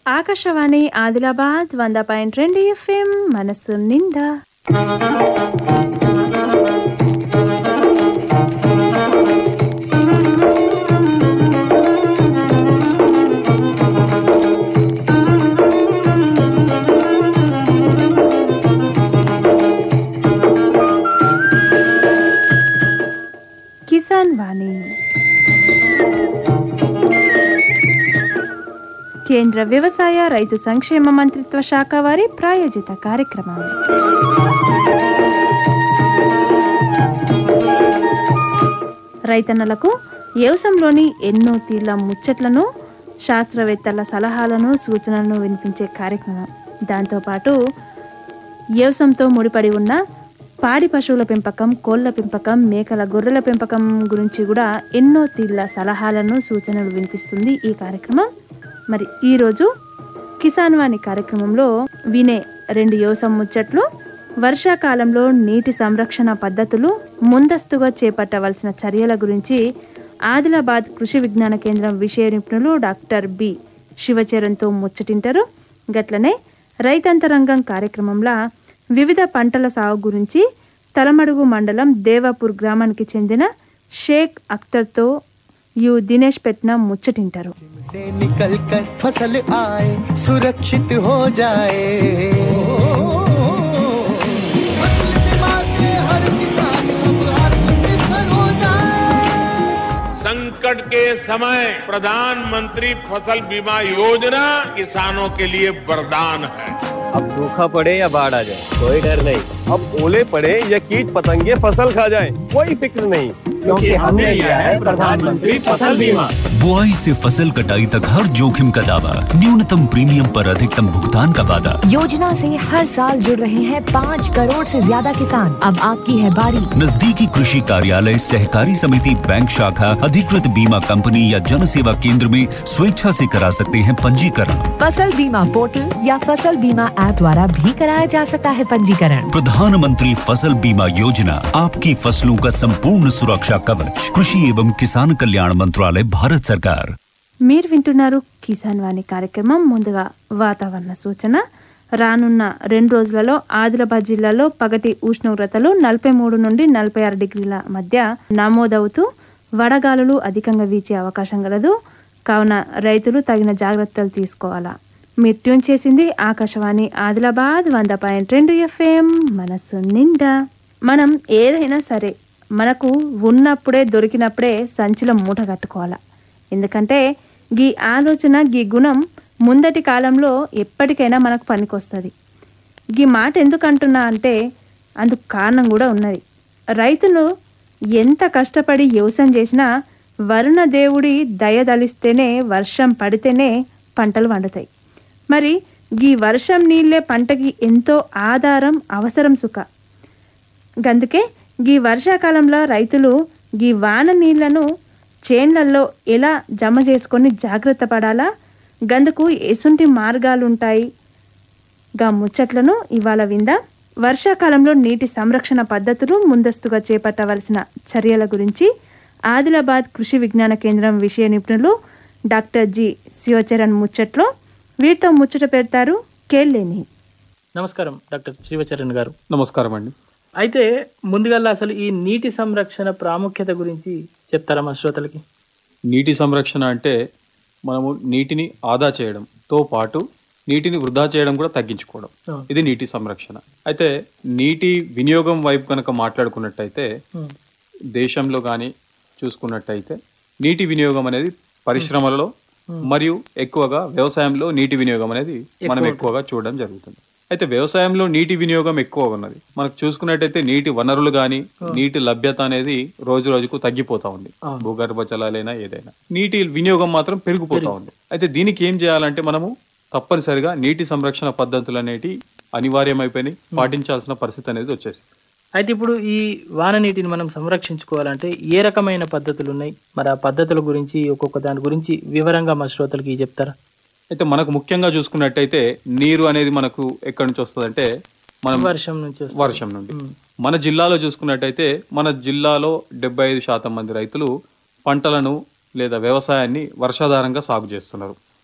ఆకాశవాణి ఆదిలాబాద్ వంద పాయింట్ రెండు ఎఫ్ఎం మనసు నిండా కిసాన్ వాణి కేంద్ర వ్యవసాయ రైతు సంక్షేమ మంత్రిత్వ శాఖ వారి ప్రాయోజిత కార్యక్రమం రైతన్నలకు వ్యవసాయంలోని ఎన్నో తీర్ల ముచ్చట్లను శాస్త్రవేత్తల సలహాలను సూచనలను వినిపించే కార్యక్రమం దాంతోపాటు వ్యవసాయంతో ముడిపడి ఉన్న పాడి పశువుల పెంపకం కోళ్ల పెంపకం మేకల గొర్రెల పెంపకం గురించి కూడా ఎన్నో తీర్ల సలహాలను సూచనలు వినిపిస్తుంది ఈ కార్యక్రమం మరి ఈరోజు కిసాన్ వాణి కార్యక్రమంలో వినే రెండు వ్యవసాయ ముచ్చట్లు వర్షాకాలంలో నీటి సంరక్షణ పద్ధతులు ముందస్తుగా చేపట్టవలసిన చర్యల గురించి ఆదిలాబాద్ కృషి విజ్ఞాన కేంద్రం విషయ నిపుణులు డాక్టర్ బి శివచరణ్తో ముచ్చటింటారు గట్లనే రైతాంతరంగం కార్యక్రమంలో వివిధ పంటల సాగు గురించి తలమడుగు మండలం దేవాపూర్ గ్రామానికి చెందిన షేక్ అఖ్తర్తో యు దినేష్ పెట్టిన ముచ్చటింటారు से निकल कर फसल आए सुरक्षित हो जाए फसल बीमा से हर किसान अब आत्मनिर्भर हो जाए संकट के समय प्रधानमंत्री फसल बीमा योजना किसानों के लिए वरदान है अब सूखा पड़े या बाढ़ आ जाए कोई डर नहीं अब ओले पड़े या कीट पतंगे फसल खा जाए कोई फिक्र नहीं क्योंकि हमने लिया है प्रधानमंत्री फसल बीमा बुआई से फसल कटाई तक हर जोखिम का दावा न्यूनतम प्रीमियम पर अधिकतम भुगतान का वादा योजना से हर साल जुड़ रहे हैं पाँच करोड़ से ज्यादा किसान अब आपकी है बारी नजदीकी कृषि कार्यालय सहकारी समिति बैंक शाखा अधिकृत बीमा कंपनी या जन सेवा केंद्र में स्वेच्छा से करा सकते हैं पंजीकरण फसल बीमा पोर्टल या फसल बीमा ऐप द्वारा भी कराया जा सकता है पंजीकरण प्रधानमंत्री फसल बीमा योजना आपकी फसलों का संपूर्ण सुरक्षा कवच कृषि एवं किसान कल्याण मंत्रालय भारत सरकार మీరు వింటున్నారు కిసాన్ వాణి కార్యక్రమం ముందుగా వాతావరణ సూచన రానున్న రెండు రోజులలో ఆదిలాబాద్ జిల్లాలో పగటి ఉష్ణోగ్రతలు నలభై మూడు నుండి నలభై ఆరు డిగ్రీల మధ్య నమోదవుతూ వడగాలులు అధికంగా వీచే అవకాశం కలదు కావున రైతులు తగిన జాగ్రత్తలు తీసుకోవాలా మీరు ట్యూన్ చేసింది ఆకాశవాణి ఆదిలాబాద్ వంద పాయింట్ రెండు ఎఫ్ఎం మనసు నిండా మనం ఏదైనా సరే మనకు ఉన్నప్పుడే దొరికినప్పుడే సంచిలో మూట కట్టుకోవాలా ఎందుకంటే గీ ఆలోచన గీ గుణం ముందటి కాలంలో ఎప్పటికైనా మనకు పనికొస్తుంది గీ మాట ఎందుకు అంటున్నా అంటే అందుకు కారణం కూడా ఉన్నది రైతులు ఎంత కష్టపడి వ్యవసాయం చేసినా వరుణ దేవుడి దయదలిస్తేనే వర్షం పడితేనే పంటలు వండుతాయి మరి గీ వర్షం నీళ్ళే పంటకి ఎంతో ఆధారం అవసరం సుఖ గందుకే గీ వర్షాకాలంలో రైతులు గీ వాన నీళ్లను చేన్లల్లో ఎలా జమ చేసుకొని జాగ్రత్త పడాలా గందుకు ఎసుంటి మార్గాలు ఉంటాయి గా ముచ్చట్లను ఇవాళ విందా వర్షాకాలంలో నీటి సంరక్షణ పద్ధతులు ముందస్తుగా చేపట్టవలసిన చర్యల గురించి ఆదిలాబాద్ కృషి విజ్ఞాన కేంద్రం విషయ నిపుణులు డాక్టర్ జి శివచరణ్ ముచ్చట్లో వీరితో ముచ్చట పెడతారు కేళ్ళేని నమస్కారం డాక్టర్ శివచరణ్ గారు నమస్కారం అండి అయితే ముందుగా అసలు ఈ నీటి సంరక్షణ ప్రాముఖ్యత గురించి చెప్తారా మా శ్రోతలకి నీటి సంరక్షణ అంటే మనము నీటిని ఆదా చేయడంతో పాటు నీటిని వృధా చేయడం కూడా తగ్గించుకోవడం ఆ. ఇది నీటి సంరక్షణ అయితే నీటి వినియోగం వైపు కనుక మాట్లాడుకున్నట్టయితే ఉమ్, దేశంలో కానీ చూసుకున్నట్టయితే నీటి వినియోగం అనేది పరిశ్రమలలో మరియు ఎక్కువగా వ్యవసాయంలో నీటి వినియోగం అనేది మనం ఎక్కువ ఎక్కువగా చూడడం జరుగుతుంది అయితే వ్యవసాయంలో నీటి వినియోగం ఎక్కువ ఉన్నది మనకు చూసుకున్నట్టయితే నీటి వనరులు కానీ నీటి లభ్యత అనేది రోజు రోజుకు తగ్గిపోతా ఉంది ఆ. భూగర్భ జలాలైనా ఏదైనా నీటి వినియోగం మాత్రం పెరిగిపోతా ఉంది అయితే దీనికి ఏం చేయాలంటే మనము తప్పనిసరిగా నీటి సంరక్షణ పద్ధతులు అనేటి అనివార్యమైపోయినాయి పాటించాల్సిన పరిస్థితి అనేది వచ్చేసి అయితే ఇప్పుడు ఈ వాన నీటిని మనం సంరక్షించుకోవాలంటే ఏ రకమైన పద్ధతులు ఉన్నాయి మరి ఆ పద్ధతుల గురించి ఒక్కొక్క దాని గురించి వివరంగా మా శ్రోతలకి చెప్తారా అయితే మనకు ముఖ్యంగా చూసుకున్నట్టయితే నీరు అనేది మనకు ఎక్కడి నుంచి వస్తుందంటే మనం వర్షం నుంచి వస్తుంది. వర్షం నుండి ఉమ్, మన జిల్లాలో చూసుకున్నట్టయితే మన జిల్లాలో డెబ్బై ఐదు శాతం మంది రైతులు పంటలను లేదా వ్యవసాయాన్ని వర్షాధారంగా సాగు చేస్తున్నారు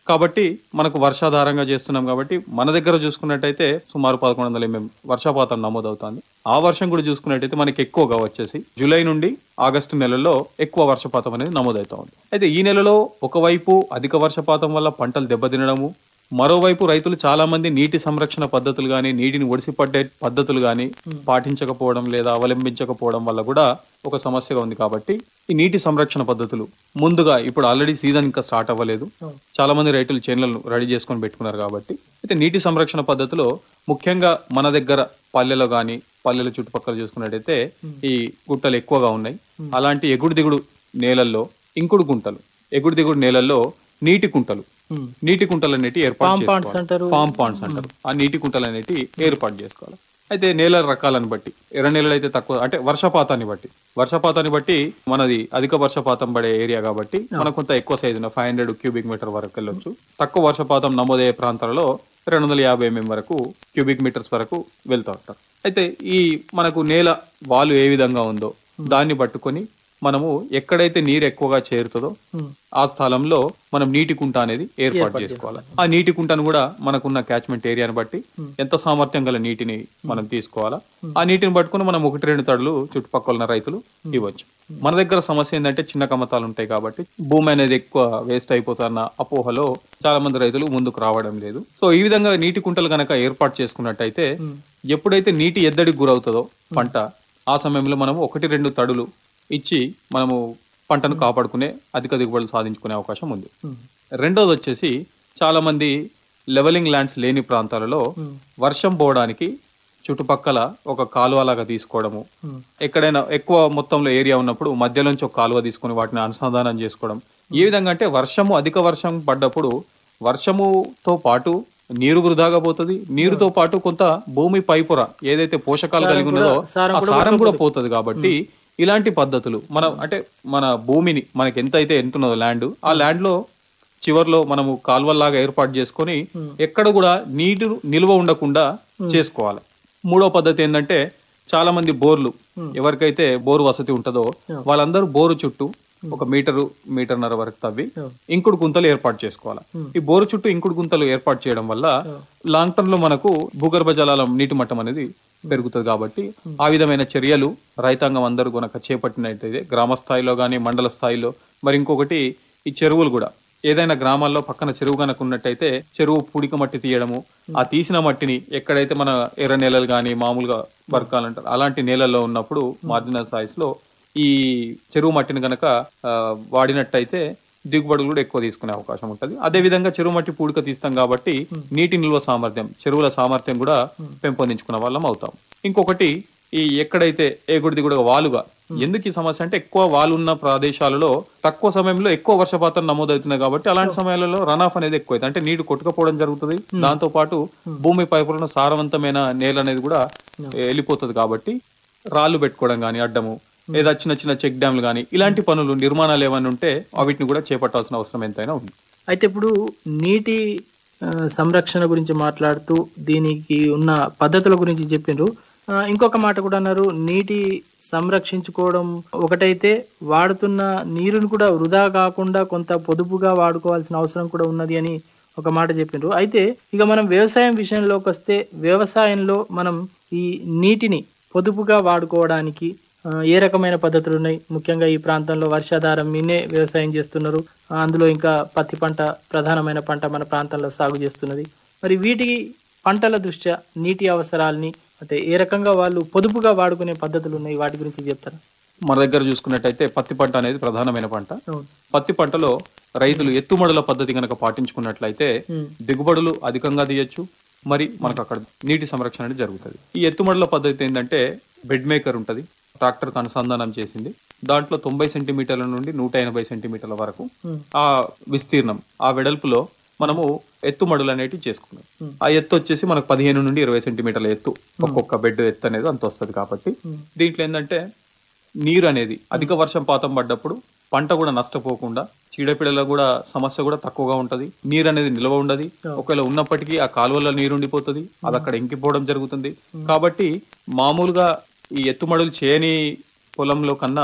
కాబట్టి మనకు వర్షాధారంగా చేస్తున్నాం కాబట్టి మన దగ్గర చూసుకున్నట్టయితే సుమారు పదకొండు వందల ఎంఎం వర్షపాతం నమోదవుతుంది ఆ వర్షం కూడా చూసుకున్నట్టయితే మనకి ఎక్కువగా వచ్చేసి జూలై నుండి ఆగస్టు నెలలో ఎక్కువ వర్షపాతం అనేది నమోదవుతా ఉంది అయితే ఈ నెలలో ఒకవైపు అధిక వర్షపాతం వల్ల పంటలు దెబ్బతినడము మరోవైపు రైతులు చాలా మంది నీటి సంరక్షణ పద్ధతులు కానీ నీటిని ఒడిసిపట్టే పద్ధతులు కానీ పాటించకపోవడం లేదా అవలంబించకపోవడం వల్ల కూడా ఒక సమస్యగా ఉంది కాబట్టి ఈ నీటి సంరక్షణ పద్ధతులు ముందుగా ఇప్పుడు ఆల్రెడీ సీజన్ ఇంకా స్టార్ట్ అవ్వలేదు చాలా మంది రైతులు చేనులను రెడీ చేసుకొని పెట్టుకున్నారు కాబట్టి అయితే నీటి సంరక్షణ పద్ధతిలో ముఖ్యంగా మన దగ్గర పల్లెలో కానీ పల్లెల చుట్టుపక్కల చూసుకున్నట్టయితే ఈ గుట్టలు ఎక్కువగా ఉన్నాయి అలాంటి ఎగుడు దిగుడు నేలల్లో ఇంకుడు గుంటలు ఎగుడు దిగుడు నేలల్లో నీటి కుంటలు నీటి కుంటలు అనేటి ఏర్పాటు Palm ponds చేసుకోవాలి. అంటారు. పామ్ పాండ్స్ అంటారు ఆ నీటి కుంటలు అనేటి ఏర్పాటు చేసుకోవాలి అయితే నేల రకాలను బట్టి ఎర్ర నేలలు అయితే తక్కువ అంటే వర్షపాతాన్ని బట్టి వర్షపాతాన్ని బట్టి మనది అధిక వర్షపాతం పడే ఏరియా కాబట్టి మనకు కొంత ఎక్కువ size five hundred cubic metre వరకు వెళ్ళొచ్చు తక్కువ వర్షపాతం నమోదయ్యే ప్రాంతాలలో రెండు వందల యాభై ఎంఎం వరకు క్యూబిక్ మీటర్స్ వరకు వెళ్తూ ఉంటారు అయితే ఈ మనకు నేల వాలు ఏ విధంగా ఉందో దాన్ని పట్టుకొని మనము ఎక్కడైతే నీరు ఎక్కువగా చేరుతుందో ఆ స్థలంలో మనం నీటి కుంట అనేది ఏర్పాటు చేసుకోవాలి ఆ నీటి కుంటను కూడా మనకున్న క్యాచ్మెంట్ ఏరియాని బట్టి ఎంత సామర్థ్యం గల నీటిని మనం తీసుకోవాలా ఆ నీటిని పట్టుకుని మనం ఒకటి రెండు తడులు చుట్టుపక్కల ఉన్న రైతులు ఇవ్వచ్చు మన దగ్గర సమస్య ఏంటంటే చిన్న కమతాలు ఉంటాయి కాబట్టి భూమి అనేది ఎక్కువ వేస్ట్ అయిపోతున్న అపోహలో చాలా మంది రైతులు ముందుకు రావడం లేదు సో ఈ విధంగా నీటి కుంటలు గనక ఏర్పాటు చేసుకున్నట్టయితే ఎప్పుడైతే నీటి ఎద్దడికి గురవుతుందో పంట ఆ సమయంలో మనము ఒకటి రెండు తడులు ఇచ్చి మనము పంటను కాపాడుకునే అధిక దిగుబడులు సాధించుకునే అవకాశం ఉంది రెండోది వచ్చేసి చాలా మంది లెవెలింగ్ ల్యాండ్స్ లేని ప్రాంతాలలో వర్షం పోవడానికి చుట్టుపక్కల ఒక కాలువ లాగా తీసుకోవడము ఎక్కడైనా ఎక్కువ మొత్తంలో ఏరియా ఉన్నప్పుడు మధ్యలోంచి ఒక కాలువ తీసుకొని వాటిని అనుసంధానం చేసుకోవడం ఏ విధంగా అంటే వర్షము అధిక వర్షం పడ్డప్పుడు వర్షముతో పాటు నీరు వృధాగా పోతుంది నీరుతో పాటు కొంత భూమి పైపుర ఏదైతే పోషకాలు కలిగి ఉన్నదో సారం ఆ సారం కూడా పోతుంది కాబట్టి ఇలాంటి పద్ధతులు మనం అంటే మన భూమిని మనకి ఎంత అయితే ఎంత ఉన్నదో ల్యాండ్ ఆ ల్యాండ్ లో చివర్లో మనము కాలువల్లాగా ఏర్పాటు చేసుకొని ఎక్కడ కూడా నీరు నిల్వ ఉండకుండా చేసుకోవాలి మూడో పద్ధతి ఏంటంటే చాలా మంది బోర్లు ఎవరికైతే బోరు వసతి ఉంటుందో వాళ్ళందరూ బోరు చుట్టూ ఒక మీటరు మీటర్న్నర వరకు తవ్వి ఇంకుడు గుంతలు ఏర్పాటు చేసుకోవాలి ఈ బోరు చుట్టూ ఇంకుడు గుంతలు ఏర్పాటు చేయడం వల్ల లాంగ్ టర్మ్ లో మనకు భూగర్భ జలాల నీటి మట్టం అనేది పెరుగుతుంది కాబట్టి ఆ విధమైన చర్యలు రైతాంగం అందరూ గనక చేపట్టినట్టయితే గ్రామ స్థాయిలో కానీ మండల స్థాయిలో మరి ఇంకొకటి ఈ చెరువులు కూడా ఏదైనా గ్రామాల్లో పక్కన చెరువు కనుక ఉన్నట్టయితే చెరువు పూడిక మట్టి తీయడము ఆ తీసిన మట్టిని ఎక్కడైతే మన ఎర్ర నేలలు కానీ మామూలుగా బరకాలంటారు అలాంటి నేలల్లో ఉన్నప్పుడు మార్జినల్ సైజ్ లో ఈ చెరువు మట్టిని గనక ఆ, వాడినట్టయితే దిగుబడులు కూడా ఎక్కువ తీసుకునే అవకాశం ఉంటుంది అదే విధంగా చెరువు మట్టి పూడిక తీస్తాం కాబట్టి నీటి నిల్వ సామర్థ్యం చెరువుల సామర్థ్యం కూడా పెంపొందించుకున్న వాళ్ళం అవుతాం ఇంకొకటి ఈ ఎక్కడైతే ఏగుడి దిగుడుగా వాలుగా ఎందుకు ఈ సమస్య అంటే ఎక్కువ వాలు ఉన్న ప్రదేశాలలో తక్కువ సమయంలో ఎక్కువ వర్షపాతం నమోదవుతుంది కాబట్టి అలాంటి సమయాలలో రన్ ఆఫ్ అనేది ఎక్కువ అంటే నీరు కొట్టుకపోవడం జరుగుతుంది దాంతో పాటు భూమి పైపులను సారవంతమైన నేల అనేది కూడా వెళ్ళిపోతుంది కాబట్టి రాళ్ళు పెట్టుకోవడం కానీ అడ్డము లేదా చిన్న చిన్న చెక్ డ్యామ్లు కానీ ఇలాంటి పనులు నిర్మాణాలు ఏమైనా ఉంటే వాటిని కూడా చేపట్టాల్సిన అవసరం ఎంతైనా ఉంది అయితే ఇప్పుడు నీటి ఆ, సంరక్షణ గురించి మాట్లాడుతూ దీనికి ఉన్న పద్ధతుల గురించి చెప్పిండ్రు ఆ, ఇంకొక మాట కూడా అన్నారు నీటి సంరక్షించుకోవడం ఒకటైతే వాడుతున్న నీరుని కూడా వృధా కాకుండా కొంత పొదుపుగా వాడుకోవాల్సిన అవసరం కూడా ఉన్నది అని ఒక మాట చెప్పిండ్రు అయితే ఇక మనం వ్యవసాయం విషయంలోకి వస్తే వ్యవసాయంలో మనం ఈ నీటిని పొదుపుగా వాడుకోవడానికి ఆ, ఏ రకమైన పద్ధతులు ఉన్నాయి ముఖ్యంగా ఈ ప్రాంతంలో వర్షాధారం మీనే వ్యవసాయం చేస్తున్నారు ఆ, అందులో ఇంకా పత్తి పంట ప్రధానమైన పంట మన ప్రాంతంలో సాగు చేస్తున్నది మరి వీటి పంటల దృష్ట్యా నీటి అవసరాలని అంటే ఏ రకంగా వాళ్ళు పొదుపుగా వాడుకునే పద్ధతులు ఉన్నాయి వాటి గురించి చెప్తారా మన దగ్గర చూసుకున్నట్టయితే పత్తి పంట అనేది ప్రధానమైన పంట అవును పత్తి పంటలో రైతులు ఎత్తుమడుల పద్ధతి కనుక పాటించుకున్నట్లయితే ఉమ్. దిగుబడులు అధికంగా తీయొచ్చు మరి మనకు అక్కడ నీటి సంరక్షణ అనేది జరుగుతుంది ఈ ఎత్తుమడుల పద్ధతి ఏంటంటే బెడ్ మేకర్ ఉంటుంది ట్రాక్టర్ అనుసంధానం చేసింది దాంట్లో తొంభై సెంటీమీటర్ల నుండి నూట ఎనభై సెంటీమీటర్ల వరకు ఆ విస్తీర్ణం ఆ వెడల్పులో మనము ఎత్తుమడులు అనేటివి చేసుకున్నాం ఆ ఎత్తు వచ్చేసి మనకు పదిహేను నుండి ఇరవై సెంటీమీటర్ల ఎత్తు ఒక్కొక్క బెడ్ ఎత్తు అనేది అంత వస్తుంది కాబట్టి దీంట్లో ఏంటంటే నీరు అనేది అధిక వర్షపాతం పడ్డప్పుడు పంట కూడా నష్టపోకుండా చీడపీడల కూడా సమస్య కూడా తక్కువగా ఉంటది నీరు అనేది నిల్వ ఉండదు ఒకవేళ ఉన్నప్పటికీ ఆ కాలువలో నీరు ఉండిపోతుంది అది అక్కడ ఇంకిపోవడం జరుగుతుంది కాబట్టి మామూలుగా ఈ ఎత్తుమడులు చేయని పొలంలో కన్నా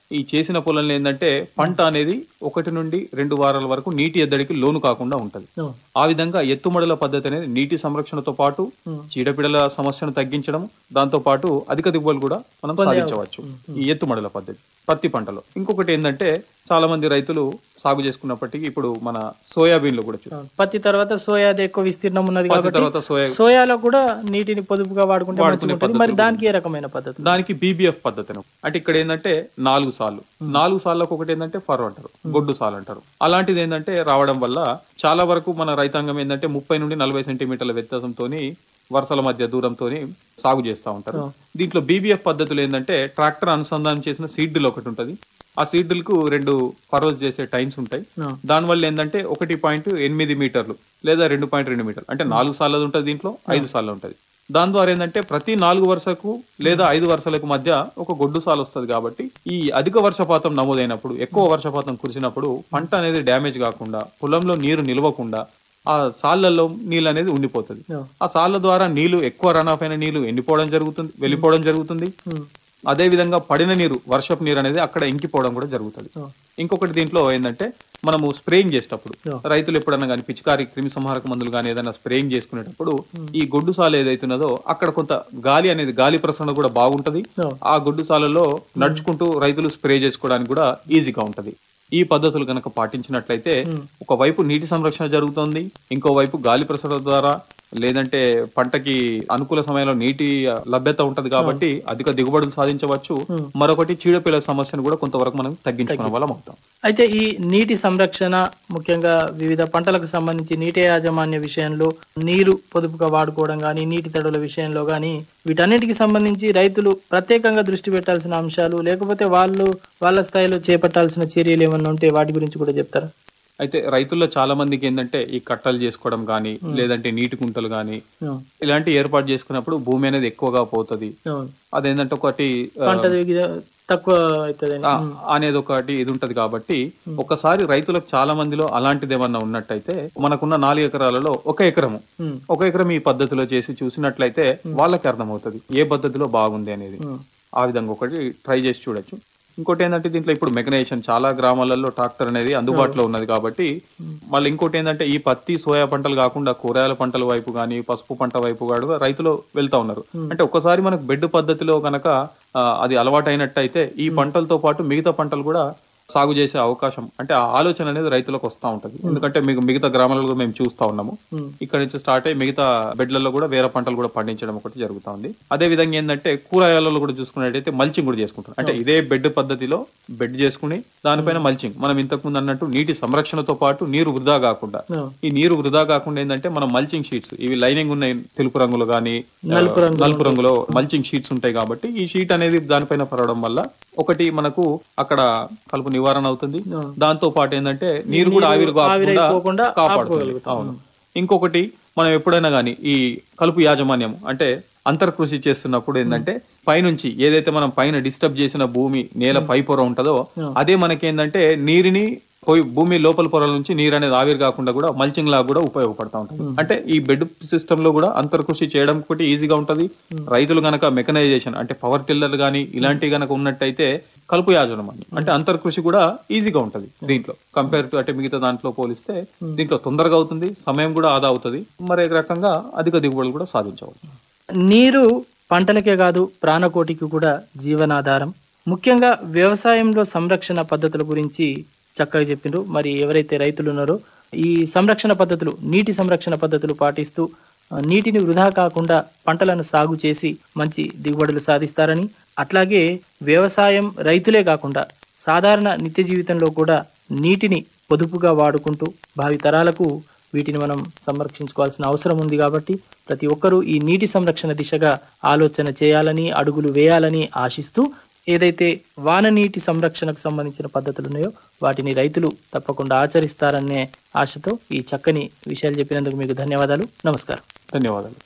ఈ చేసిన పొలంలో ఏంటంటే పంట అనేది ఒకటి నుండి రెండు వారాల వరకు నీటి ఎద్దడికి లోను కాకుండా ఉంటది అవును. ఆ విధంగా ఎత్తుమడుల పద్ధతి అనేది నీటి సంరక్షణతో పాటు చీడపీడల సమస్యను తగ్గించడం దాంతో పాటు అధిక దిగుబడులు కూడా మనం సాధించవచ్చు ఈ ఎత్తుమడుల పద్ధతి పత్తి పంటలో ఇంకొకటి ఏంటంటే చాలా మంది రైతులు సాగు చేసుకున్నప్పటికీ ఇప్పుడు మన సోయాబీన్లు కూడా చూద్దాం అవును. పత్తి తర్వాత సోయాది ఎక్కువ విస్తీర్ణం ఉన్నది పత్తి కాబట్టి తర్వాత సోయా సోయాలో కూడా నీటిని పొదుపుగా వాడుకుంటే వాడుకునే మంచిగా ఉంటుంది. మరి పద్ధతులు దానికి ఏ రకమైన పద్ధతి దానికి బీబీఎఫ్ పద్ధతి అని. అంటే ఇక్కడ ఏంటంటే నాలుగు సార్లు నాలుగు సార్లకు ఒకటి ఏంటంటే ఫర్ అంటారు గొడ్డు సాల్ అంటారు అలాంటిది ఏంటంటే రావడం వల్ల చాలా వరకు మన రైతాంగం ఏంటంటే ముప్పై నుండి నలభై సెంటీమీటర్ల వ్యత్యాసంతో వరుసల మధ్య దూరంతో సాగు చేస్తూ ఉంటారు దీంట్లో బీబీఎఫ్ పద్ధతులు ఏంటంటే ట్రాక్టర్ అనుసంధానం చేసిన సీడ్లు ఒకటి ఉంటది ఆ సీడ్లకు రెండు ఫరోజ్ చేసే టైమ్స్ ఉంటాయి దానివల్ల ఏంటంటే ఒకటి పాయింట్ ఎనిమిది మీటర్లు లేదా రెండు పాయింట్ రెండు మీటర్లు అంటే నాలుగు సార్లు ఉంటుంది దీంట్లో ఐదు సార్లు ఉంటుంది దాని ద్వారా ఏంటంటే ప్రతి నాలుగు వరుసకు లేదా ఐదు వరుసలకు మధ్య ఒక గొడ్డు సాలు వస్తుంది కాబట్టి ఈ అధిక వర్షపాతం నమోదైనప్పుడు ఎక్కువ వర్షపాతం కురిసినప్పుడు పంట అనేది డ్యామేజ్ కాకుండా పొలంలో నీరు నిలవకుండా ఆ సాళ్లలో నీళ్ళు అనేది ఉండిపోతుంది ఆ సాళ్ల ద్వారా నీళ్లు ఎక్కువ రన్ ఆఫ్ అయిన నీళ్లు ఎండిపోవడం జరుగుతుంది వెళ్ళిపోవడం జరుగుతుంది అదే విధంగా పడిన నీరు వర్షపు నీరు అనేది అక్కడ ఇంకిపోవడం కూడా జరుగుతుంది ఇంకొకటి దీంట్లో ఏంటంటే మనము స్ప్రేయింగ్ చేసేటప్పుడు రైతులు ఎప్పుడన్నా కానీ పిచికారి క్రిమి సంహారక మందులు కానీ ఏదైనా స్ప్రేయింగ్ చేసుకునేటప్పుడు ఈ గొడ్డు సాల ఏదైతున్నదో అక్కడ కొంత గాలి అనేది గాలి ప్రసరణ కూడా బాగుంటది ఆ గొడ్డు సాలలో నడుచుకుంటూ రైతులు స్ప్రే చేసుకోవడానికి కూడా ఈజీగా ఉంటది ఈ పద్ధతులు కనుక పాటించినట్లయితే ఒకవైపు నీటి సంరక్షణ జరుగుతుంది ఇంకోవైపు గాలి ప్రసరణ ద్వారా లేదంటే పంటకి అనుకూల సమయంలో నీటి లభ్యత ఉంటది కాబట్టి అధిక దిగుబడులు సాధించవచ్చు మరొకటి చీడపీడల సమస్యను కూడా కొంతవరకు మనం తగ్గించుకునే వాళ్ళం అవుతాం అయితే ఈ నీటి సంరక్షణ ముఖ్యంగా వివిధ పంటలకు సంబంధించి నీటి యాజమాన్య విషయంలో నీరు పొదుపుగా వాడుకోవడం కానీ నీటి తడుల విషయంలో కానీ వీటన్నిటికి సంబంధించి రైతులు ప్రత్యేకంగా దృష్టి పెట్టాల్సిన అంశాలు లేకపోతే వాళ్ళు వాళ్ళ స్థాయిలో చేపట్టాల్సిన చర్యలు ఏమన్నా ఉంటే వాటి గురించి కూడా చెప్తారా అయితే రైతుల్లో చాలా మందికి ఏంటంటే ఈ కట్టలు చేసుకోవడం కానీ లేదంటే నీటి కుంటలు కానీ ఇలాంటి ఏర్పాటు చేసుకున్నప్పుడు భూమి అనేది ఎక్కువగా పోతుంది అవును. అదేంటంటే ఒకటి ఆ, పంట దిగుద- తక్కువ అవుతుంది ఆ, అనేది ఒకటి ఇది ఉంటది కాబట్టి ఒకసారి రైతులకు చాలా మందిలో అలాంటిది ఏమన్నా ఉన్నట్టయితే మనకున్న నాలుగు ఎకరాలలో ఒక ఎకరము ఒక ఎకరం ఈ పద్ధతిలో చేసి చూసినట్లయితే వాళ్ళకి అర్థమవుతుంది ఏ పద్ధతిలో బాగుంది అనేది ఆ విధంగా ఒకటి ట్రై చేసి చూడొచ్చు ఇంకోటి ఏంటంటే దీంట్లో ఇప్పుడు మెకనైజేషన్ చాలా గ్రామాలలో ట్రాక్టర్ అనేది అందుబాటులో ఉన్నది కాబట్టి మళ్ళీ ఇంకోటి ఏంటంటే ఈ పత్తి సోయా పంటలు కాకుండా కూరగాయల పంటల వైపు కానీ పసుపు పంట వైపు కూడా రైతులు వెళ్తా ఉన్నారు అంటే ఒక్కసారి మనకు బెడ్ పద్ధతిలో గనక ఆ, అది అలవాటైనట్టయితే ఈ పంటలతో పాటు మిగతా పంటలు కూడా సాగు చేసే అవకాశం అంటే ఆ ఆలోచన అనేది రైతులకు వస్తూ ఉంటది ఎందుకంటే మీకు మిగతా గ్రామాలలో కూడా మేము చూస్తా ఉన్నాము ఇక్కడ నుంచి స్టార్ట్ అయ్యి మిగతా బెడ్లలో కూడా వేరే పంటలు కూడా పండించడం ఒకటి జరుగుతా ఉంది అదే విధంగా ఏంటంటే కూరగాయలలో కూడా చూసుకున్నట్టయితే మల్చింగ్ కూడా చేసుకుంటారు అంటే ఇదే బెడ్ పద్ధతిలో బెడ్ చేసుకుని దానిపైన మల్చింగ్ మనం ఇంతకు ముందు అన్నట్టు నీటి సంరక్షణతో పాటు నీరు వృధా కాకుండా ఈ నీరు వృధా కాకుండా ఏంటంటే మనం మల్చింగ్ షీట్స్ ఇవి లైనింగ్ ఉన్నాయి తెలుపు రంగులో కానీ నలుపు రంగులో నలుపు రంగులో మల్చింగ్ షీట్స్ ఉంటాయి కాబట్టి ఈ షీట్ అనేది దానిపైన పడడం వల్ల ఒకటి మనకు అక్కడ కలుపు నివారణ అవుతుంది దాంతో పాటు ఏంటంటే నీరు కూడా ఆవిరి ఆవిరైపోకుండా కాకుండా కాపాడుతుంది ఆపుకోగలుగుతాం. అవును ఇంకొకటి మనం ఎప్పుడైనా కానీ ఈ కలుపు యాజమాన్యం అంటే అంతర్కృషి చేస్తున్నప్పుడు ఏంటంటే పైనుంచి ఏదైతే మనం పైన డిస్టర్బ్ చేసిన భూమి నేల పై పొర ఉంటుందో అదే మనకేంటంటే నీరుని పోయి భూమి లోపల పొరల నుంచి నీరు అనేది ఆవిరి కాకుండా కూడా మల్చింగ్ లాగా కూడా ఉపయోగపడతా ఉంటుంది అంటే ఈ బెడ్ సిస్టమ్ లో కూడా అంతర్కృషి చేయడం ఒకటి ఈజీగా ఉంటది రైతులు గనక మెకనైజేషన్ అంటే పవర్ టిల్లర్ గానీ ఇలాంటివి గనక ఉన్నట్టయితే కలుపు యాజమాన్యం అంటే అంతర్కృషి కూడా ఈజీగా ఉంటది దీంట్లో కంపేర్ టు అంటే మిగతా దాంట్లో పోలిస్తే దీంట్లో తొందరగా అవుతుంది సమయం కూడా ఆదా అవుతుంది మరి ఈ రకంగా అధిక దిగుబడులు కూడా సాధించవచ్చు నీరు పంటలకే కాదు ప్రాణకోటికి కూడా జీవనాధారం ముఖ్యంగా వ్యవసాయంలో సంరక్షణ పద్ధతుల గురించి చక్కగా చెప్పిండ్రు మరి ఎవరైతే రైతులు ఉన్నారో ఈ సంరక్షణ పద్ధతులు నీటి సంరక్షణ పద్ధతులు పాటిస్తూ ఆ, నీటిని వృధా కాకుండా పంటలను సాగు చేసి మంచి దిగుబడులు సాధిస్తారని అట్లాగే వ్యవసాయం రైతులే కాకుండా సాధారణ నిత్య జీవితంలో కూడా నీటిని పొదుపుగా వాడుకుంటూ భావి తరాలకు వీటిని మనం సంరక్షించుకోవాల్సిన అవసరం ఉంది కాబట్టి ప్రతి ఒక్కరూ ఈ నీటి సంరక్షణ దిశగా ఆలోచన చేయాలని అడుగులు వేయాలని ఆశిస్తూ ఏదైతే వాన నీటి సంరక్షణకు సంబంధించిన పద్ధతులు ఉన్నాయో వాటిని రైతులు తప్పకుండా ఆచరిస్తారనే ఆశతో ఈ చక్కని విషయాలు చెప్పినందుకు మీకు ధన్యవాదాలు నమస్కారం ధన్యవాదాలు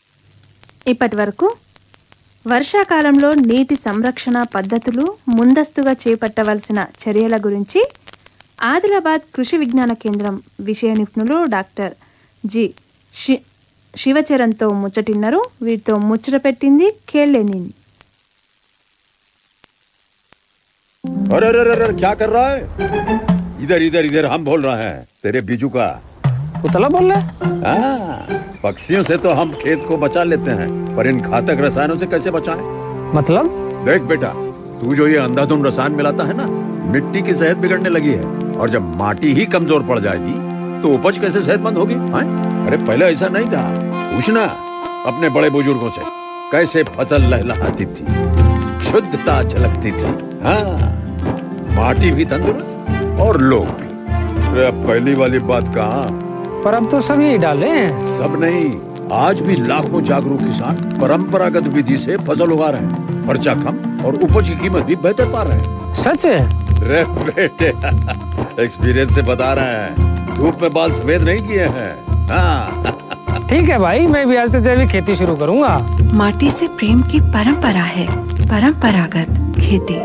ఇప్పటి వరకు వర్షాకాలంలో నీటి సంరక్షణ పద్ధతులు ముందస్తుగా చేపట్టవలసిన చర్యల గురించి ఆదిలాబాద్ కృషి విజ్ఞాన కేంద్రం విషయ నిపుణులు డాక్టర్ జి శి శివచరణ్తో ముచ్చటిన్నారు వీరితో ముచ్చట పెట్టింది కేళ్ళెనిన్ अरे अरे अरे अरे, क्या कर रहा है इधर इधर इधर हम बोल रहे हैं तेरे बीजू का पुतला बोल रहा है हाँ, पक्षियों से तो हम खेत को बचा लेते हैं पर इन घातक रसायनों से कैसे बचाएं? मतलब देख बेटा तू जो ये अंधाधुंध रसायन मिलाता है ना मिट्टी की सेहत बिगड़ने लगी है और जब माटी ही कमजोर पड़ जाएगी तो उपज कैसे सेहतमंद होगी हाँ? अरे पहले ऐसा नहीं था पूछना अपने बड़े बुजुर्गों से कैसे फसल लहलहाती थी शुद्धता झलकती थी हाँ माटी भी तंदुरुस्त और लोग भी अरे अब पहली वाली बात कहाँ पर अब तो सभी डाले हैं सब नहीं आज भी लाखों जागरूक किसान परंपरागत विधि से फसल उगा रहे हैं खर्चा कम और उपज की कीमत भी बेहतर पा रहे हैं सच है रे बेटे एक्सपीरियंस से बता रहे हैं धूप में बाल सफेद नहीं किए हैं हाँ ठीक है भाई मैं भी आज से जैविक खेती शुरू करूंगा माटी से प्रेम की परंपरा है परंपरागत खेती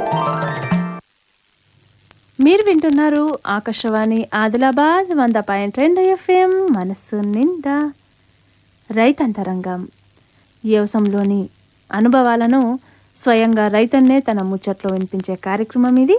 మీరు వింటున్నారు ఆకాశవాణి ఆదిలాబాద్ వంద పాయింట్ రెండు ఎఫ్ఎం మనస్సు నిండా రైతంతరంగం వ్యవసాయంలోని అనుభవాలను స్వయంగా రైతన్నే తన ముచ్చట్లో వినిపించే కార్యక్రమం ఇది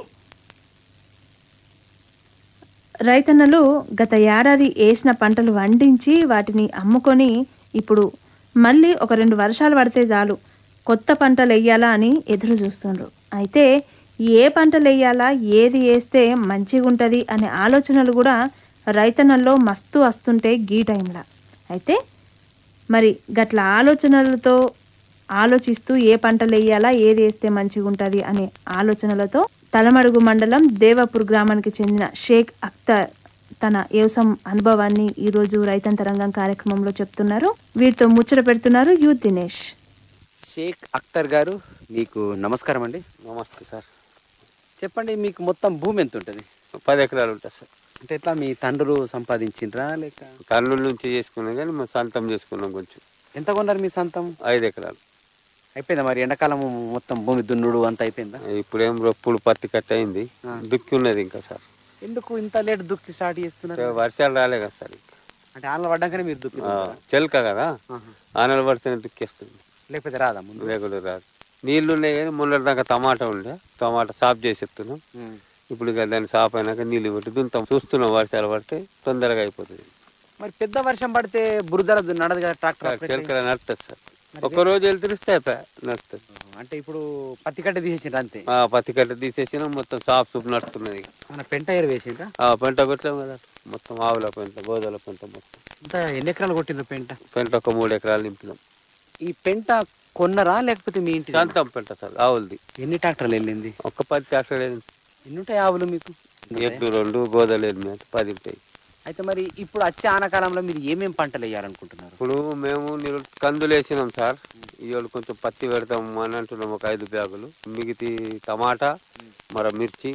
రైతన్నలు గత ఏడాది వేసిన పంటలు వండించి వాటిని అమ్ముకొని ఇప్పుడు మళ్ళీ ఒక రెండు వర్షాలు పడితే చాలు కొత్త పంటలు వేయాలా అని ఎదురు చూస్తుండ్రు అయితే ఏ పంటలు వేయాలా ఏది వేస్తే మంచిగా ఉంటుంది అనే ఆలోచనలు కూడా రైతన్నల్లో మస్తు వస్తుంటే గీ టైంలో అయితే మరి గట్ల ఆలోచనలతో ఆలోచిస్తూ ఏ పంటలు వేయాలా ఏది వేస్తే మంచిగా ఉంటుంది అనే ఆలోచనలతో తలమడుగు మండలం దేవపూర్ గ్రామానికి చెందిన షేక్ అఖ్తర్ తన వ్యవసాయం అనుభవాన్ని ఈరోజు రైతంతరంగం కార్యక్రమంలో చెప్తున్నారు వీరితో ముచ్చట పెడుతున్నారు యూత్ దినేష్ షేక్ అఖ్తర్ గారు మీకు నమస్కారం అండి నమస్తే సార్ చెప్పండి మీకు మొత్తం భూమి ఎంత ఉంటుంది పది ఎకరాలు ఉంటుంది సార్ అంటే ఎట్లా మీ తండ్రులు సంపాదించిండ్రా లేక కర్నూలు నుంచి చేసుకున్నాం కానీ మేము సొంతం చేసుకున్నాం కొంచెం ఎంత కొన్నారు మీ సొంతం ఐదు ఎకరాలు అయిపోయిందా మరి ఎండాకాలం మొత్తం భూమి దున్నుడు అంత అయిపోయిందా ఇప్పుడేం రొప్పులు పత్తి కట్ట అయింది దుక్కి ఉన్నది ఇంకా సార్ ఎందుకు ఇంత లేట్ దుక్కి స్టార్ట్ చేస్తున్నారు వర్షాలు రాలే కదా సార్ ఇంకా. అంటే ఆనలు పడ్డాకనే మీరు దుక్కి ఆ, దున్నుతారా? చెలక కదా ఆనలు పడితేనే దుక్కేస్తుంది లేకపోతే రాదా ముందు లేకుండా రాదు నీళ్లు ఉన్నాయి కానీ మొన్నటి దాకా టమాటా ఉండే టమాటా సాఫ్ చేసేస్తున్నాం ఉమ్. ఇప్పుడు ఇక దాన్ని సాఫ్ అయినాక నీళ్ళు పెట్టి దుంతాం చూస్తున్నాం వర్షాలు పడితే తొందరగా అయిపోతుంది మరి పెద్ద వర్షం పడితే బురదల నడదు కదా ట్రాక్టర్ చెలకల నడుస్తుంది సార్ ఒక్క రోజు వెళ్ళి తిరిస్తే అయిపోయా నడుస్తుంది అంటే ఇప్పుడు పత్తి కట్ట తీసేసిండ్రు అంతే ఆ పత్తి కట్ట తీసేసినా మొత్తం సాఫ్ సూప్ నడుస్తున్నది ఇక. మన పెంట ఎరువు వేసిండ్రా ఆ పెంట కొట్టాం కదా మొత్తం ఆవుల పెంట గోదల పెంట మొత్తం ఇంత ఎన్ని ఎకరాలు కొట్టిండ్రు పెంట పెంట ఒక మూడు ఎకరాలు నింపినాం ఈ పెంట కొన్నరా లేకపోతే మీ ఇంటి సొంతం పెంట సార్ ఆవులది ఎన్ని ట్రాక్టర్లు వెళ్ళింది ఒక్క పది ట్రాక్టర్ ఎన్ని ఉంటాయి ఆవులు మీకు ఎట్లు రెండు గోదలు ఎనిమిది పది ఉంటాయి అయితే మరి ఇప్పుడు వచ్చే ఆనకాలంలో మీరు ఏమేం పంటలు వేయాలనుకుంటున్నారు ఇప్పుడు మేము నీరు కందులు వేసినాం సార్ ఇవాళ కొంచెం పత్తి పెడతాం అని అంటున్నాం ఒక ఐదు బ్యాగులు మిగతి టమాటా మర మిర్చి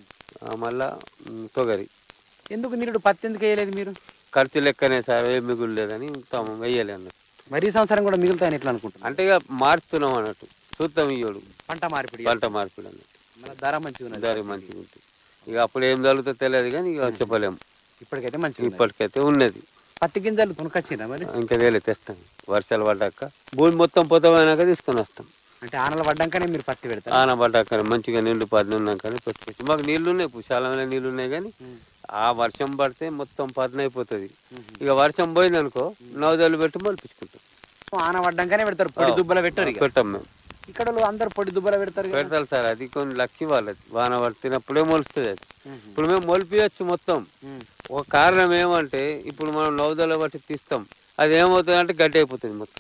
ఆ, మళ్ళా ఉమ్, తొగరి ఎందుకు నిరుడు పత్తి ఎందుకు వేయలేదు మీరు ఖర్చు లెక్కనే సార్ ఏం మిగులులేదని తాము వేయాలి అన్నట్టు మరి ఈ సంవత్సరం కూడా మిగులుతాయని ఎట్లా అనుకుంటున్నారు అంటే ఇక మార్చుతున్నాం అన్నట్టు చూద్దాం ఇయ్యోడు పంట మార్పిడి పంట మార్పిడి అన్నట్టు మళ్ళీ ధర మంచిగా ఉన్నది దారి మంచిగా ఉంటుంది ఇక అప్పుడు ఏం జరుగుతుందో తెలియదు కానీ ఇక చెప్పలేము ఇప్పటికైతే మంచిగా ఉన్నది. ఇప్పటికైతే ఉన్నది పత్తి గింజలు కొనుకొచ్చిందా మరి ఇంకా వేలే తెస్తాం వర్షాలు పడ్డాక భూమి మొత్తం పొతమైనాక తీసుకొని వస్తాం అంటే ఆనలు పడ్డాకనే మీరు పత్తి పెడతారు ఆన పడ్డాక మంచిగా నీళ్లు పది ఉన్నాకనే పెట్టుకోవచ్చు మాకు నీళ్లు ఉన్నాయి పుష్పాలమైన నీళ్లు ఉన్నాయి కానీ ఆ వర్షం పడితే మొత్తం పదన అయిపోతుంది ఇక వర్షం పోయింది అనుకో నవదలు పెట్టి మొలిపించుకుంటాం ఆన పడ్డాకనే పెడతారు పొడి దుబ్బల పెట్టారు ఇక. పెట్టాం మేము ఇక్కడ వాళ్ళు అందరు పొడి దుబ్బల పెడతారు కదా. పెడతారు సార్ అది కొన్ని లక్కి వాళ్ళది వాన పడుతున్నప్పుడే మొలుస్తుంది అది ఇప్పుడు మేము మొలిపియచ్చు మొత్తం ఒక కారణం ఏమంటే ఇప్పుడు మనం నవదల బట్టి తీస్తాం అది ఏమవుతుంది అంటే గడ్డి అయిపోతుంది మొత్తం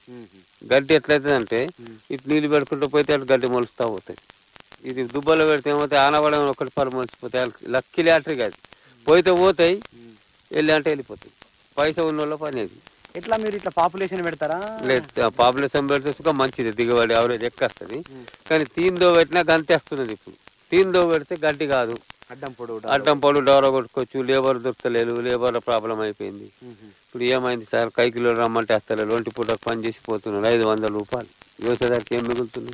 గడ్డి ఎట్లయితుంది అంటే ఇటు నీళ్ళు పెట్టుకుంటూ పోతే అటు గడ్డి మొలుస్తూ పోతుంది ఇది దుబ్బలో పెడితే ఏమవుతాయి ఆనవడం ఒకటి పలు మొలిసిపోతాయి లక్కీ లాటరీ కాదు పోయితే పోతాయి వెళ్ళి అంటే వెళ్ళిపోతాయి పైసా ఉన్న వాళ్ళ పని అది ఎట్లా మీరు ఇట్లా పాపులేషన్ పెడతారా లేదు పాపులేషన్ పెడితే సుఖం మంచిది దిగుబడి అవరేజ్ ఎక్కేస్తుంది కానీ తీన్దో పెట్టినా గంతేస్తున్నది ఇప్పుడు తీన్దో పెడితే గడ్డి కాదు అడ్డం పొడు అడ్డం పొడు డోర కొట్టుకోవచ్చు లేబర్ దొరకలేదు లేబర్ ప్రాబ్లం అయిపోయింది ఇప్పుడు ఏమైంది సార్ కైకిలో రమ్మంటే వస్తలేదు ఒంటి పూట పని చేసి పోతున్నారు ఐదు వందల రూపాయలు వ్యవసాయదారికి ఏం మిగులుతుంది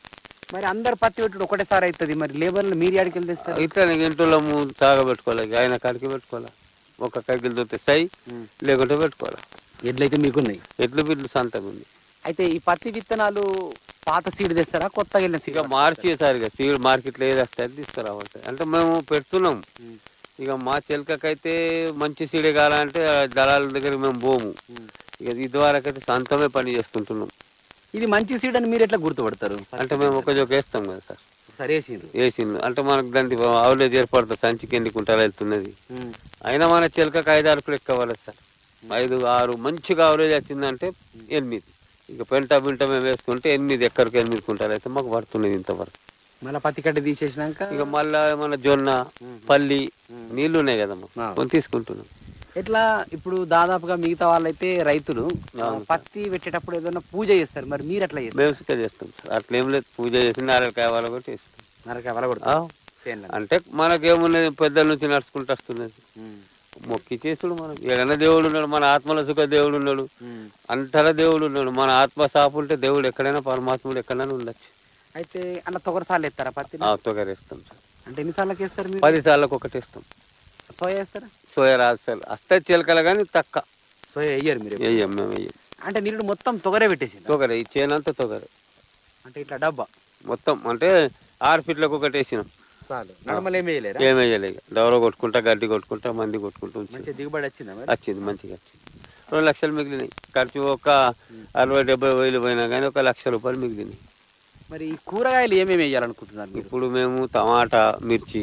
మరి అందరు పత్తి పెట్టుడు ఒకటేసారి అవుతుంది మరి లేబర్లు మీరు యాడికి వెళ్ళి తెస్తారు ఇట్లా ఇంట్లో తాగబెట్టుకోవాలి ఆయన కాడికి పెట్టుకోవాలా ఒక కైకిలు దొరికితే సై లేకుంటే పెట్టుకోవాలా ఎడ్లయితే మీకున్నాయి ఎడ్లు బిడ్లు సంతకు ఉంది అయితే ఈ పత్తి విత్తనాలు పాత సీడ్ తెస్తారా కొత్తగా వెళ్ళిన సీడ్ ఇక మార్చి సార్ ఇక సీడ్ మార్కెట్లో ఏది వస్తే అది తీసుకురావాలి సార్. అంటే మేము పెడుతున్నాం ఇక మా చిలకకైతే మంచి సీడే కావాలంటే ఆ దళాల దగ్గర మేము పోము ఇక ఇదివరకు అయితే సొంతమే పని చేసుకుంటున్నాం ఇది మంచి సీడ్ అని మీరు ఎట్లా గుర్తుపడతారు అంటే మేము ఒక జోక వేస్తాం కదా సార్ సరే వేసిండ్రు వేసింది అంటే మనకు దానికి అవలేజ్ ఏర్పడుతుంది సంచికి ఎన్ని కుంటాలు వెళ్తున్నది అయినా మన చిలకకి ఐదు ఆరు కూడా ఎక్కువ అవ్వలేదు సార్ ఐదు ఆరు మంచిగా అవరేజ్ వచ్చిందంటే ఎనిమిది ఇక పెంట బింట మేము వేసుకుంటే ఎనిమిది ఎక్కడికి ఎనిమిది కుంటాలు అయితే మాకు పడుతున్నది ఇంతవరకు మళ్ళీ పత్తి కట్టి తీసేసినాక ఇక మళ్ళా మన జొన్న పల్లి నీళ్లు ఉన్నాయి కదమ్మా కొని తీసుకుంటున్నాం ఎట్లా ఇప్పుడు దాదాపుగా మిగతా వాళ్ళైతే రైతులు ఆ, పత్తి పెట్టేటప్పుడు ఏదైనా పూజ చేస్తారు మరి మీరు ఎట్లా చేస్తారు మేము సుఖ చేస్తాం సార్ అట్లా ఏం లేదు పూజ చేసి నారకాయ వాళ్ళ కూడా చేస్తాం నరక వల ఆ. అంటే మనకేమున్నది పెద్దల నుంచి నడుచుకుంటూ వస్తున్నది మొక్కి చేసుడు మనం ఏదైనా దేవుడు ఉన్నాడు మన ఆత్మల సుఖ దేవుడు ఉన్నాడు అంతలా దేవుడు ఉన్నాడు మన ఆత్మ సాపు ఉంటే దేవుడు ఎక్కడైనా పరమాత్ముడు ఎక్కడైనా ఉండొచ్చు అయితే అన్న తొగరసార్లు ఎత్తారా పత్తి ఆ తొగరేస్తాం సార్ అంటే ఎన్ని సార్లకి వేస్తారు మీరు పది సార్లకు ఒకటి ఇస్తాం సోయా వేస్తారా సోయా రాదు సార్ వస్తే చిలకలు కానీ తక్క సోయా వేయరు మీరు ఎప్పుడు? వెయ్యం మేము వెయ్యం అంటే నీళ్ళు మొత్తం తొగరే పెట్టేసి తొగరే ఈ చేనంతా తొగరే అంటే ఇట్లా డబ్బా మొత్తం అంటే ఆరు ఫీట్లకు ఒకటి వేసినాం చాలు నడమలు ఏం వేయలేరా ఏం వేయలేదు డవర కొట్టుకుంటా గడ్డి కొట్టుకుంటా మంది కొట్టుకుంటూ ఉంచాం. మంచి దిగుబడి వచ్చిందా మరి వచ్చింది మంచిగా వచ్చింది రెండు లక్షలు మిగిలినాయి ఖర్చు ఒక అరవై డెబ్బై వేలు పోయినా కానీ ఒక లక్ష రూపాయలు మిగిలినాయి మరి ఈ కూరగాయలు ఏమేమి వేయాలనుకుంటున్నారు మీరు ఇప్పుడు మేము టమాటా మిర్చి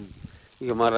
ఇక మర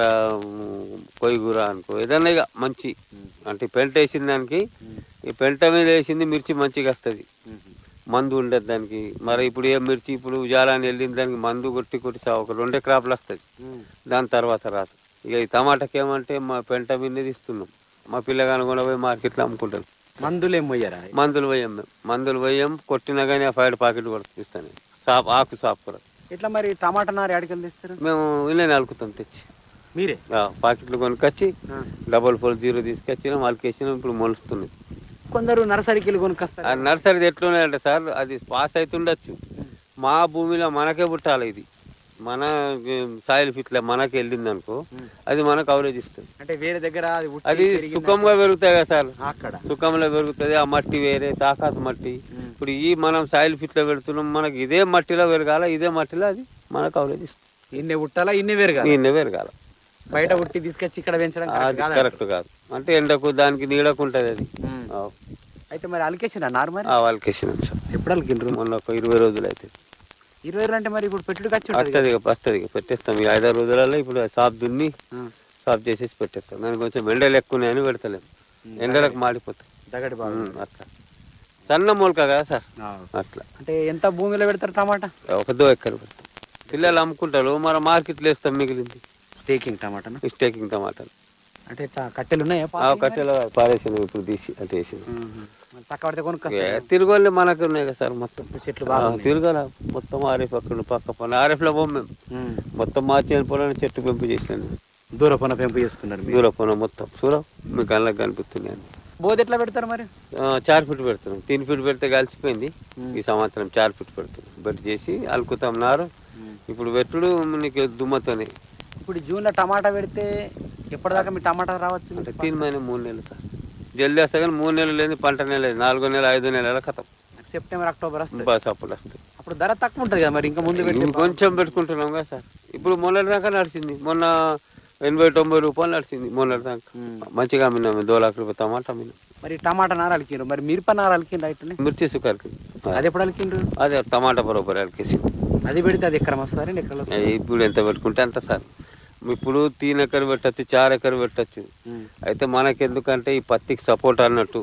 కొయ్యగూర అనుకో ఏదన్నా ఇక మంచి అంటే పెంట వేసిన దానికి ఈ పెంట మీద వేసింది మిర్చి మంచిగా వస్తుంది మందు ఉండదు దానికి మరి ఇప్పుడు ఏ మిర్చి ఇప్పుడు జాలాన్ని వెళ్ళిన దానికి మందు కొట్టి కొట్టి సా- ఒక రెండే క్రాప్లు వస్తుంది దాని తర్వాత రాదు ఇక ఈ టమాటాకి ఏమంటే మా పెంట మీద ఇస్తున్నాం మా పిల్లగాని కూడా పోయి మార్కెట్లో అమ్ముకుంటాం మందులు ఏం పోయారా మందులు వేయం మేము మందులు వేయం కొట్టినా కానీ ఆ ఫైడ్ పాకెట్ కూడా ఇస్తాను సాప్ ఆకు సాప్ కూడా ఇట్లా మరి టమాటా నారు ఎడకెళ్ళి తెస్తారు మేము ఇల్లే నలుకుతాం తెచ్చి మీరే ఆ, పాకెట్లు కొనుక్కొచ్చి డబల్ ఫోర్ జీరో తీసుకొచ్చినాం అలికేసినాం ఇప్పుడు మొలుస్తుంది కొందరు నర్సరీకి వెళ్ళి కొనుక్కొస్తారు ఆ నర్సరీ ఎట్లున్నాయంటే సార్ అది పాస్ అవుతుండొచ్చు మా భూమిలో మనకే పుట్టాలి ఇది మన సాయిల్ ఫిట్లో మనకి వెళ్ళింది అనుకో అది మనకు కవరేజ్ ఇస్తుంది అంటే వేరే దగ్గర అది ఉట్టి అది పెరిగిందా? సుఖంగా పెరుగుతాయి కదా సార్ అక్కడ సుఖంలో పెరుగుతుంది ఆ మట్టి వేరే తాకాత మట్టి ఇప్పుడు ఈ మనం సాయిల్ ఫిట్లో పెడుతున్నాం మనకి ఇదే మట్టిలో పెరగాల ఇదే మట్టిలో అది మనకు కవరేజ్ ఇస్తుంది ఇన్నే ఉట్టాలా ఇన్నే వేరు కాదు ఇన్నే పెరగాల బయట ఉట్టి తీసుకొచ్చి ఇక్కడ పెంచడం correct అది కాదా? కరెక్ట్ కాదు అంటే ఎండకు దానికి నీడకు ఉంటుంది అది ఆ. అయితే మరి అలికేసిన నారు మరి ఆ వాళ్ళకి వేసినాం సార్ ఎప్పుడు అలికిండ్రు మొన్న ఒక ఇరవై రోజులు అయితే ఇరవై రోజులు అంటే మరి ఇప్పుడు పెట్టుడు ఖర్చు ఉంటుంది వస్తుంది ఇక వస్తుంది ఇక పెట్టేస్తాం ఈ ఐదారు రోజులలో ఇప్పుడు సాఫ్ దున్ని సాఫ్ చేసేసి పెట్టేస్తాం దానికి కొంచెం ఎండలు ఎక్కువ ఉన్నాయని పెడతలేము ఎండలకు మాడిపోతాయి దగడి బాగా ఉమ్, అట్లా సన్న మొలక కదా సార్ అట్లా అంటే ఎంత భూమిలో పెడతారు టమాటా ఒక దో ఎక్కర పెడతాం పిల్లలు అమ్ముకుంటారు మన మార్కెట్లో వేస్తాం మిగిలింది స్టేకింగ్ టమాటా స్టేకింగ్ టమాటాలు అంటే ఇట్లా కట్టెలు ఉన్నాయా ఆ కట్టెలో పారేసినాం ఇప్పుడు తీసి అటు వేసినాం మరి తక్కువ పడితే ఏ, కొనుక్కొస్తారు తిరగోళ్ళు మనకు ఉన్నాయి కదా సార్ మొత్తం చెట్లు బాగా ఆ, తిరగాల మొత్తం ఆర్ఎఫ్ అక్కడ పక్క పని ఆర్ఎఫ్లో పోం మేము మొత్తం మార్చి పొలాన్ని చెట్టు పెంపు చేసాను దూర పొన పెంపు చేస్తున్నారు మీరు దూర పొలం మొత్తం చూడ మీ కళ్ళకి కనిపిస్తున్నాయి బోధ ఎట్లా పెడతారు మరి చార్ ఫీట్ పెడుతున్నాం తీన్ ఫీట్ పెడితే కలిసిపోయింది ఈ సంవత్సరం చార్ ఫీట్ పెడుతున్నాం బెట్ చేసి అలుకుతాం నారు ఇప్పుడు పెట్టుడు నీకు దుమ్మతోనే ఇప్పుడు జూన్లో టమాటా పెడితే ఎప్పటిదాకా మీ టమాటా రావచ్చు అంటే తీన్ మైన మూడు నెలలు సార్ జల్దీ వస్తే కానీ మూడు నెలలు లేని పంట నెల నాలుగో నెల ఐదో నెలల కథం సెప్టెంబర్ అక్టోబర్ వస్తుంది బస్ అప్పులు వస్తాయి అప్పుడు ధర తక్కువ ఉంటుంది కదా మరి ఇంకా ముందు పెడితే కొంచెం పెట్టుకుంటున్నాం కదా సార్ ఇప్పుడు మొన్నటి దాకా నడిచింది మొన్న ఎనభై తొంభై రూపాయలు నడిచింది మొన్నటి దాకా మంచిగా అమ్మినాము దో లాఖ రూపాయలు టమాటా అమ్మినాం మరి టమాటా నార అలికిండ్రు మరి మిరప నార అలికిండ్రు అయితే మిర్చి సుకారికి అది ఎప్పుడు అలికిండ్రు అదే టమాటా బరోబర్ అలికేసి అది పెడితే అది ఎక్కడ వస్తారండి ఎక్కడ వస్తారు ఇప్పుడు ఎంత పెట్టుకుంటే అంత సార్ ఇప్పుడు తీన్ ఎకర పెట్టచ్చు చార్ ఎకర పెట్టచ్చు అయితే మనకి ఎందుకంటే ఈ పత్తికి సపోర్ట్ అన్నట్టు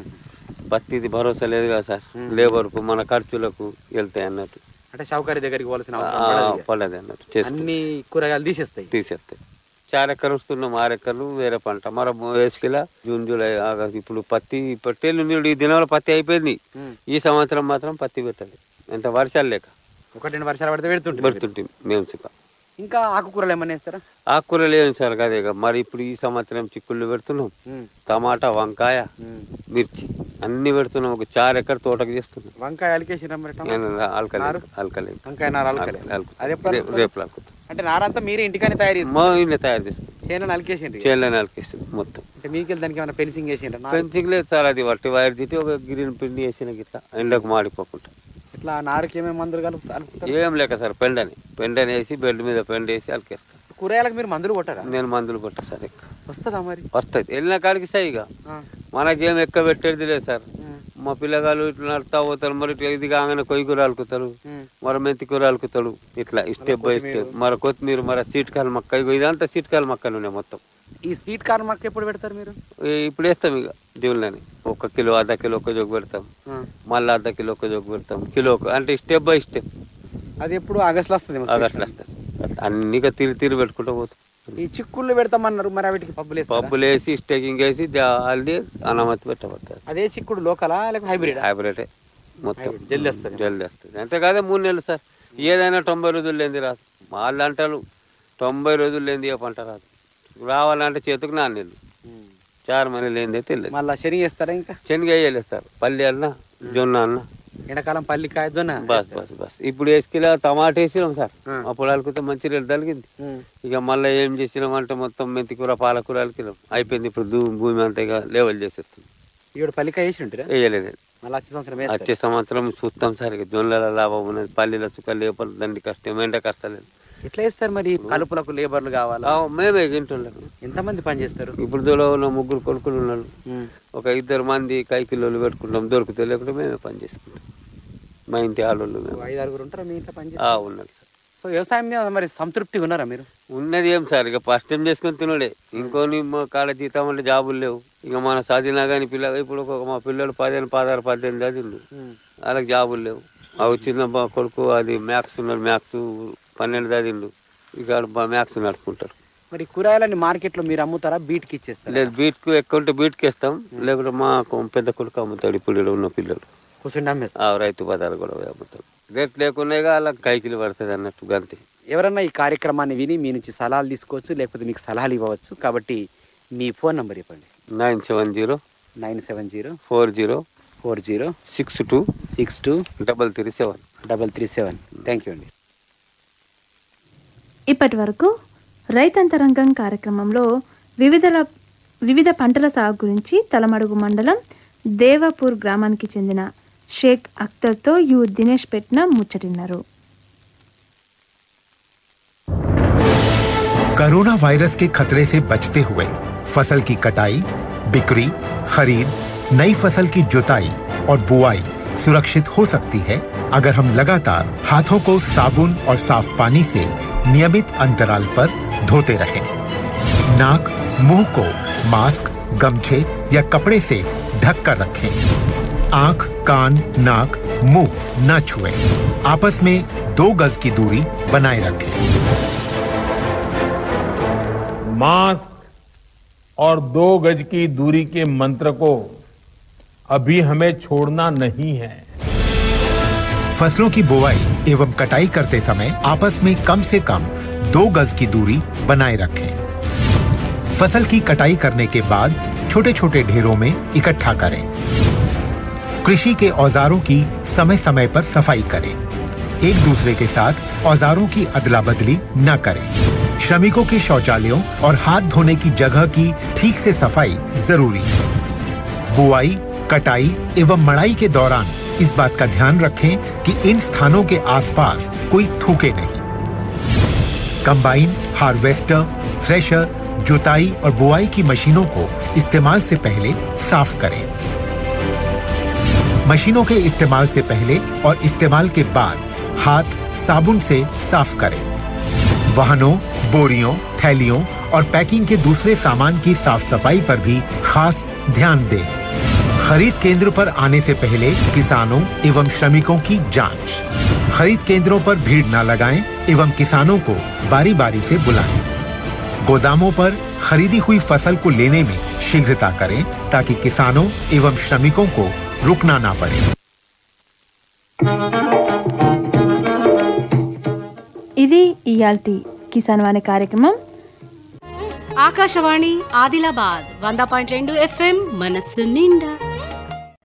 పత్తిది భరోసా లేదు కదా సార్ లేబర్కు మన ఖర్చులకు వెళ్తాయి అన్నట్టు అంటే షౌకరి దగ్గరికి పోవాల్సిన ఆ, అవసరం పడదు ఇక. పడదు అన్నట్టు చేస్తాం అన్ని కూరగాయలు తీసేస్తాయి తీసేస్తాయి చార్ ఎకరం వస్తున్నాం ఆరు ఎకర్లు వేరే పంట మరి వేసుకెళ్ళ జూన్ జూలై ఆగస్ట్ ఇప్పుడు పత్తి పట్టేళ్ళు నీళ్ళు ఈ దినాల పత్తి అయిపోయింది ఈ సంవత్సరం మాత్రం పత్తి పెట్టాలి ఎంత వర్షాలు లేక ఒకటి రెండు వర్షాలు పడితే పెడుతుంటారు పెడుతుంటే మేము సుఖ ఇంకా ఆకుకూరలు ఏమన్నా వేస్తారా ఆకుకూరలు ఏం సార్ కదే ఇక మరి ఇప్పుడు ఈ సంవత్సరం చిక్కుళ్ళు పెడుతున్నాం టమాటా వంకాయ మిర్చి అన్ని పెడుతున్నాం ఒక చార్ ఎకర్ తోటకు చేస్తున్నాం వంకాయ అలికేసిన మరి టమాటా? ఆల్కలే నారు? ఆల్కలే వంకాయ నార అలకలే అది ఎప్పుడు అలుకుతారు? రేపు అలుకుతాం అంటే నారంతా మీరే ఇంటికానే తయారు చేసి మా ఇంట్లో తయారు చేస్తాం చేను అలికేసిండ్రు చేనులో అలికేస్తాం మొత్తం అంటే మీకు దానికి ఏమైనా పెన్సింగ్ చేసిండ్రు పెంచింగ్ లేదు సార్ అది వట్టి వైర్ తిట్టి ఒక గిరిని పిండి వేసిన గిట్లా ఎండకు మాడిపోకుండా ఎట్లా నారుకి ఏమేమి మందులు కలుపుతారు ఏం లేక సార్ పెండని పెండని వేసి బెడ్ మీద పెండ వేసి అలికేస్తాను కూరగాయలకు మీరు మందులు కొట్టారా నేను మందులు కొట్టా సార్ ఎక్కువ వస్తుందా మరి వస్తుంది వెళ్ళిన కాడికి సైగా మనకేం ఎక్క పెట్టేది లేదు సార్ మా పిల్లగాళ్ళు ఇట్లా నడుతా పోతారు మరి ఇట్లా ఇది కాగానే కొయ్యి కూర అలుకుతారు మరి మెంతి కూర అలుకుతాడు ఇట్లా స్టెప్ బై స్టెప్ మరి కొత్తిమీర మరి సీట్కాయల మొక్క ఇగో ఇదంతా సీట్కాయల మొక్కలు ఉన్నాయి మొత్తం ఈ స్వీట్ కార్న్ మాకు ఎప్పుడు పెడతారు మీరు ఈ- ఇప్పుడు వేస్తాం ఇక దేవుళ్ళని ఒక కిలో అర్ధ కిలో ఒక జోగు పెడతాం మళ్ళీ అర్ధ కిలో ఒక జోగు పెడతాం కిలో ఒక- అంటే స్టెప్ బై స్టెప్ అది ఎప్పుడు ఆగస్టులో వస్తుంది ఆగస్టులో వస్తుంది అన్నిగా తిరిగి తిరిగి పెట్టుకుంటూ పోతాం ఈ చిక్కుళ్ళు పెడతామన్నారు మరి వీటికి పబ్బులు వేస్తారా? పప్పులు వేసి స్టేకింగ్ వేసి జాలి అనుమతి పెట్టబడతారు అదే చిక్కుడు లోకలా లేకపోతే హైబ్రిడ్ హైబ్రిడ్ మొత్తం జల్ది వస్తుంది జల్ది వస్తుంది అంతేకాదే మూడు నెలలు సార్ ఏదైనా తొంభై రోజులు లేనిది రాదు వాళ్ళు అంటారు తొంభై రోజులు లేనిది ఏ పంట రాదు రావాలంటే చేతికి నాలుగు నెలలు చారు మనీ లేనిది అయితే తెలియదు మళ్ళీ శనగ వేస్తారా ఇంకా శనగ వేయలేదు సార్ పల్లి అన్న జొన్న అన్న ఎండాకాలం పల్లికాయ జొన్న బస్ బస్ బస్ ఇప్పుడు వేసుకెళ్ళి టమాటా వేసినాం సార్ అప్పుడు అలుకుతే మంచి రేటు తగిలింది ఇక మళ్ళీ ఏం చేసినాం అంటే మొత్తం మెంతికూర పాలకూర అలికినాం అయిపోయింది ఇప్పుడు భూ- భూమి అంతా ఇక లెవెల్ చేసేస్తుంది ఇప్పుడు పల్లికాయ వేసి ఉంటారా వేయలేదు మళ్ళీ వచ్చే సంవత్సరం వచ్చే వేస్తారు సంవత్సరం చూస్తాం సార్ ఇక జొన్నల లాభం ఉన్నది పల్లీల చుక్క లేపల దండి కష్టం ఎండ కష్టలేదు ఎట్లా వేస్తారు మరి కలుపులకు లేబర్లు కావాలా ఆ, మేమే ఇంటుంటాం ఎంతమంది పని చేస్తారు ఇప్పుడు దూలో ఉన్న ముగ్గురు కొడుకులు ఉన్నారు ఒక ఇద్దరు మంది కైకిలోళ్ళు పెట్టుకుంటాం దొరికితే లేకుంటే మేమే పని చేసుకుంటాం మా ఇంటి ఆడోళ్ళు మేము ఐదు ఆరుగురు ఉంటారా మీ ఇంట్లో పని ఆ, చేస్తారు ఉన్నారు సార్ సో వ్యవసాయం మీద మరి సంతృప్తిగా ఉన్నారా మీరు ఉన్నది ఏం సార్ ఇక ఫస్ట్ టైం చేసుకొని తినడే ఇంకోని మా కాడ జీతం అంటే జాబులు లేవు ఇక మన చదివినా కానీ పిల్ల ఇప్పుడు ఒక మా పిల్లలు పదిహేను పదహారు పద్దెనిమిది చదివిండు వాళ్ళకి జాబులు లేవు అవి చిన్న మా కొడుకు అది మ్యాథ్స్ ఉన్నాడు మ్యాథ్స్ పన్నెండు చదివిండు ఇక ఆడు మ్యాథ్స్ నడుపుకుంటారు మరి కూరగాయలని మార్కెట్లో మీరు అమ్ముతారా బీట్కి ఇచ్చేస్తారా లేదు బీట్కు ఎక్కువ ఉంటే బీట్కి ఇస్తాం లేకుంటే మా కొ- పెద్ద కొడుకు అమ్ముతాడు ఇప్పుడు ఈడ ఉన్న పిల్లలు కూర్చుండి అమ్మేస్తారు ఆ రైతు బజార్ కూడా పోయి అమ్ముతాం రేట్ లేకున్నా వాళ్ళకి కైకిలు పడుతుంది అన్నట్టు గంతే ఎవరన్నా ఈ కార్యక్రమాన్ని విని మీ నుంచి సలహాలు తీసుకోవచ్చు లేకపోతే మీకు సలహాలు ఇవ్వవచ్చు కాబట్టి మీ ఫోన్ నంబర్ ఇవ్వండి nine seven zero nine seven zero four zero four zero six two six two double three seven double three seven thank you అండి ఇప్పటి వరకు రైతంతరంగం కార్యక్రమంలో వివిధ వివిధ పంటల సాగు గురించి తలమడుగు మండలం దేవాపూర్ గ్రామానికి చెందిన షేక్ అఖ్తర్తో యు దినేష్ పెట్టిన ముచ్చటిన్నారు कोरोना वायरस के खतरे से बचते हुए फसल की कटाई बिक्री खरीद नई फसल की जुताई और बुआई सुरक्षित हो सकती है अगर हम लगातार हाथों को साबुन और साफ पानी से नियमित अंतराल पर धोते रहें। नाक मुंह को मास्क गमछे या कपड़े से ढक कर रखें आंख कान नाक मुंह न छुएं। आपस में दो गज की दूरी बनाए रखें मास्क और दो गज की दूरी के मंत्र को अभी हमें छोड़ना नहीं है फसलों की बुवाई एवं कटाई करते समय आपस में कम से कम दो गज की दूरी बनाए रखें फसल की कटाई करने के बाद छोटे छोटे ढेरों में इकट्ठा करें कृषि के औजारों की समय समय पर सफाई करें एक दूसरे के साथ औजारों की अदला बदली न करें श्रमिकों के शौचालयों और हाथ धोने की जगह की ठीक से सफाई जरूरी है बुआई कटाई एवं मड़ाई के दौरान इस बात का ध्यान रखें कि इन स्थानों के आसपास कोई थूके नहीं कंबाइन हार्वेस्टर थ्रेशर जुताई और बुआई की मशीनों को इस्तेमाल से पहले साफ करें मशीनों के इस्तेमाल से पहले और इस्तेमाल के बाद हाथ साबुन से साफ करें वाहनों बोरियों थैलियों और पैकिंग के दूसरे सामान की साफ सफाई पर भी खास ध्यान दें खरीद केंद्र पर आने से पहले किसानों एवं श्रमिकों की जांच खरीद केंद्रों पर भीड़ न लगाएं एवं किसानों को बारी बारी से बुलाएं गोदामों पर खरीदी हुई फसल को लेने में शीघ्रता करें ताकि किसानों एवं श्रमिकों को रुकना ना पड़े ఇది ఇయాల్టి కిసాన్ వాణి కార్యక్రమం ఆకాశవాణి ఆదిలాబాద్ వంద పాయింట్ రెండు ఎఫ్ఎం మనస్సు నిండా